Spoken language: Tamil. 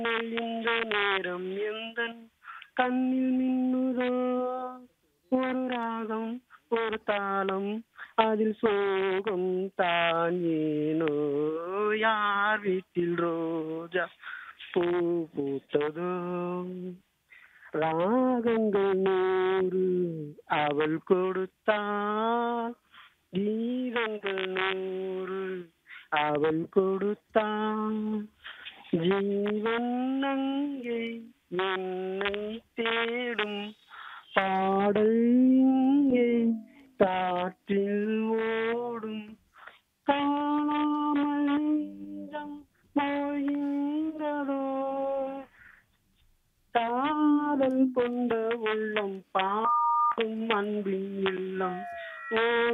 இந்த நேரம் எந்தன் கண்ணில் மின்னுதோ ஒரு ராகம் ஒரு தாளம் அதில் சோகம் தான் ஏனோ யார் வீட்டில் ரோஜா பூ பூத்ததோ ராகங்கள் நூறு அவள் கொடுத்தாள் கீதங்கள் நூறு அவள் கொடுத்தாள் ஜீவன் அங்கே என்னை தேடும் பாடல் இங்கே காற்றில் ஓடும்